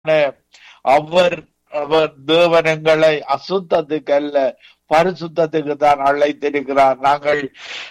அவர் அவர் தேவனங்களை அசுத்தத்துக்கு அல்ல பரிசுத்தத்துக்கு தான் அழைத்திருக்கிறார் நாங்கள்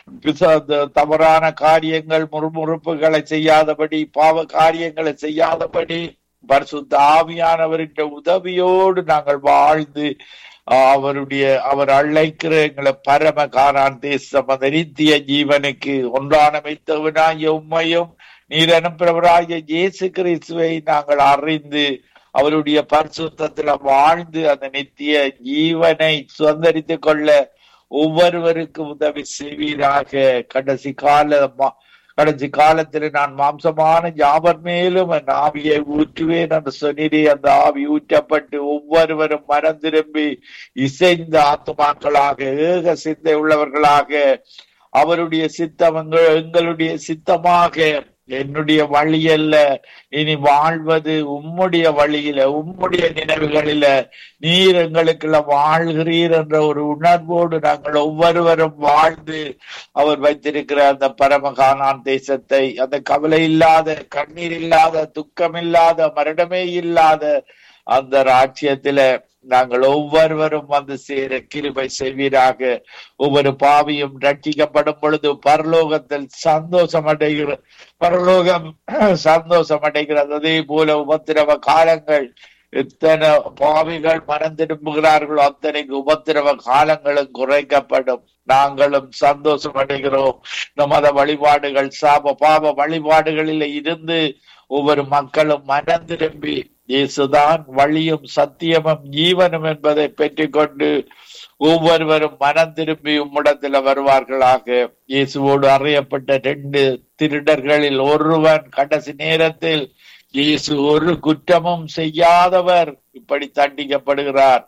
பிச- தவறான காரியங்கள் முறுமுறுப்புகளை செய்யாதபடி பாவ காரியங்களை செய்யாதபடி பரிசுத்த ஆவியானவரின் உதவியோடு நாங்கள் வாழ்ந்து ஆஹ், அவருடைய அவர் அழைக்கிற எங்களை பரம காரான் தேசம் அந்த நித்திய ஜீவனுக்கு ஒன்றானமைத்தவனாகிய உண்மையும் நீர் அனுப்புறவராகிய இயேசு கிறிஸ்துவை நாங்கள் அறிந்து அவருடைய பரிசுத்தத்துல வாழ்ந்து அந்த நித்திய ஜீவனை சுதந்திரித்துக் கொள்ள ஒவ்வொருவருக்கும் உதவி செய்வீராக கடைசி கால மா- கடைசி காலத்தில் நான் மாம்சமான யாவர் மேலும் என் ஆவியை ஊற்றுவேன் என்று சொன்னீரே அந்த ஆவி ஊற்றப்பட்டு ஒவ்வொருவரும் மனம் திரும்பி இசைந்த ஆத்துமாக்களாக ஏக சிந்தை உள்ளவர்களாக அவருடைய சித்தம் எங்கள் எங்களுடைய சித்தமாக என்னுடைய வழி அல்ல இனி வாழ்வது உம்முடைய வழியில உம்முடைய நினைவுகளில நீர் எங்களுக்குள்ள வாழ்கிறீர் என்ற ஒரு உணர்வோடு நாங்கள் ஒவ்வொருவரும் வாழ்ந்து அவர் வைத்திருக்கிற அந்த பரமகானான் தேசத்தை அந்த கவலை இல்லாத கண்ணீர் இல்லாத துக்கம் இல்லாத மரணமே இல்லாத அந்த ராஜ்யத்தில நாங்கள் ஒவ்வொருவரும் வந்து சேர கிருபை செய்வீராக ஒவ்வொரு பாவியும் ரட்சிக்கப்படும் பொழுது பரலோகத்தில் சந்தோஷம் அடைகிற பரலோகம் சந்தோஷம் அடைகிறது அதே போல உபத்திரவ காலங்கள் எத்தனை பாவிகள் மனம் திரும்புகிறார்களோ அத்தனைக்கு உபத்திரவ காலங்களும் குறைக்கப்படும் நாங்களும் சந்தோஷம் அடைகிறோம் இந்த மத வழிபாடுகள் சாப பாவ வழிபாடுகளில் இருந்து ஒவ்வொரு மக்களும் மனம் திரும்பி இயேசுதான் வழியும் சத்தியமும் ஜீவனும் என்பதை பெற்றுக்கொண்டு ஒவ்வொருவரும் மனம் திரும்பி உம்மிடத்தில் வருவார்களாக இயேசுவோடு அறியப்பட்ட ரெண்டு திருடர்களில் ஒருவன் கடைசி நேரத்தில் இயேசு ஒரு குற்றமும் செய்யாதவர் இப்படி தண்டிக்கப்படுகிறார்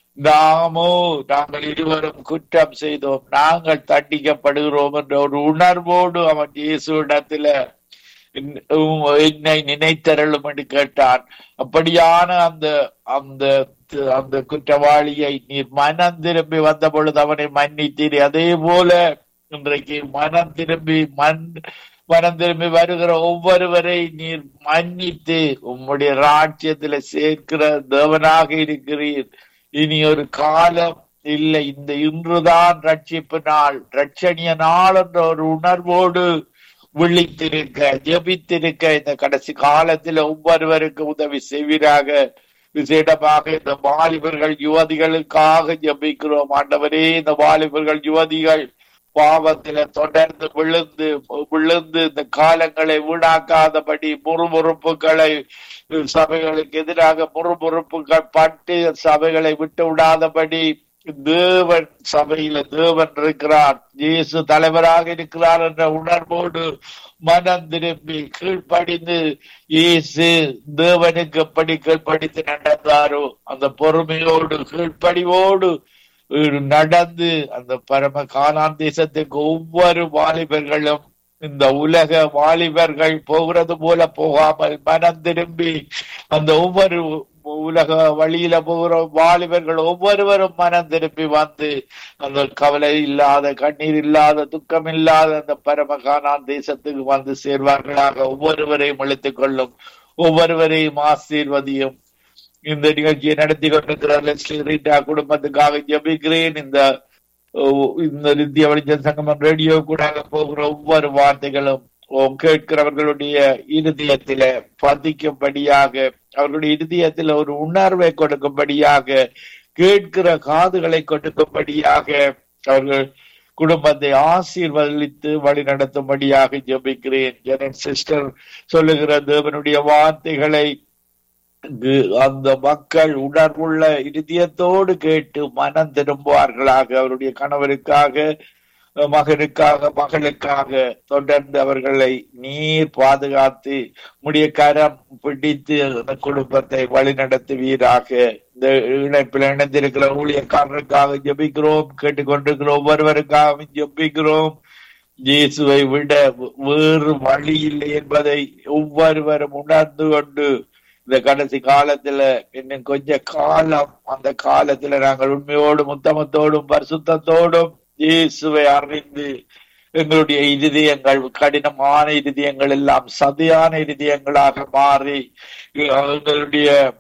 நாமோ நாங்கள் இருவரும் குற்றம் செய்தோம் நாங்கள் தண்டிக்கப்படுகிறோம் என்ற ஒரு உணர்வோடு அவன் இயேசுவிடத்துல என்னை நினைத்தருளும் என்று கேட்டான் அப்படியான அந்த அந்த அந்த குற்றவாளியை நீர் மனம் திரும்பி வந்த பொழுது அவனை மன்னித்தீர் அதே போல இன்றைக்கு மனம் திரும்பி மண் மனம் திரும்பி வருகிற ஒவ்வொருவரை நீர் மன்னித்து உம்முடைய ராஜ்யத்துல சேர்க்கிற தேவனாக இருக்கிறீர் இனி ஒரு காலம் இல்லை இந்த இன்றுதான் ரட்சிப்பு நாள் ரட்சணிய நாள் என்ற ஒரு உணர்வோடு விழித்திருக்க ஜெபித்திருக்க இந்த கடைசி காலத்தில் ஒவ்வொருவருக்கும் உதவி செய்வீராக விசேடமாக இந்த வாலிபர்கள் யுவதிகளுக்காக ஜெபிக்கிறோம் ஆண்டவரே இந்த வாலிபர்கள் யுவதிகள் பாவத்தில தொடர்ந்து விழுந்து விழுந்து இந்த காலங்களை வீணாக்காதபடி முறுமுறுப்புகளை சபைகளுக்கு எதிராக முறுமுறுப்புகள் பட்டு சபைகளை விட்டு விடாதபடி தேவன் சபையில தேவன் இருக்கிறார் இயேசு தலைவராக இருக்கிறார் என்ற உணர்வோடு மனம் திரும்பி கீழ்ப்படிந்து இயேசு தேவனுக்கு எப்படி கீழ்ப்படித்து நடந்தாரோ அந்த பொறுமையோடு கீழ்ப்படிவோடு நடந்து அந்த பரம காலான் தேசத்துக்கு ஒவ்வொரு வாலிபர்களும் இந்த உலக வாலிபர்கள் போகிறது போல போகாமல் மனம் திரும்பி அந்த ஒவ்வொரு உலக வழியில போகிற வாலிபர்கள் ஒவ்வொருவரும் மனம் திரும்பி வந்து அந்த கவலை இல்லாத கண்ணீர் இல்லாத துக்கம் இல்லாத அந்த பரமகானான் தேசத்துக்கு வந்து சேர்வார்களாக ஒவ்வொருவரையும் அழைத்துக் கொள்ளும் ஒவ்வொருவரையும் ஆசீர்வதியும் இந்த நிகழ்ச்சியை நடத்தி கொண்டிருக்கிறார் லெஸ்லி ரீட்டா குடும்பத்துக்காக ஜபிக்கிறேன் இந்த இந்த இந்திய வெளிச்சம் சங்கமம் ரேடியோ கூட போகிற ஒவ்வொரு வார்த்தைகளும் கேட்கிறவர்களுடைய இருதயத்தில பதிக்கும்படியாக அவர்களுடைய இருதயத்தில் ஒரு உணர்வை கொடுக்கும்படியாக கேட்கிற காதுகளை கொடுக்கும்படியாக அவர்கள் குடும்பத்தை ஆசீர்வதித்து வழி நடத்தும்படியாக ஜபிக்கிறேன் ஜெனன் சிஸ்டர் சொல்லுகிற தேவனுடைய வார்த்தைகளை அந்த மக்கள் உணர்வுள்ள இருதயத்தோடு கேட்டு மனம் திரும்புவார்களாக அவருடைய கணவருக்காக மகனுக்காக மகளுக்காக தொடர்ந்து அவர்களை நீர் பாதுகாத்து முடிய கரம் பிடித்து அந்த குடும்பத்தை வழிநடத்துவீராக இந்த இணைப்பில் இணைந்திருக்கிற ஊழியக்காரருக்காக ஜபிக்கிறோம் கேட்டுக்கொண்டிருக்கிற ஒவ்வொருவருக்காகவும் ஜபிக்கிறோம் இயேசுவை விட வேறு வழி இல்லை என்பதை ஒவ்வொருவரும் உணர்ந்து கொண்டு இந்த கடைசி காலத்துல இன்னும் கொஞ்ச காலம் அந்த காலத்துல நாங்கள் உண்மையோடும் முத்தமத்தோடும் பரிசுத்தத்தோடும் இயேசுவை அறிந்து எங்களுடைய இருதயங்கள் கடினமான இருதயங்கள் எல்லாம் சதையான இருதயங்களாக மாறி எங்களுடைய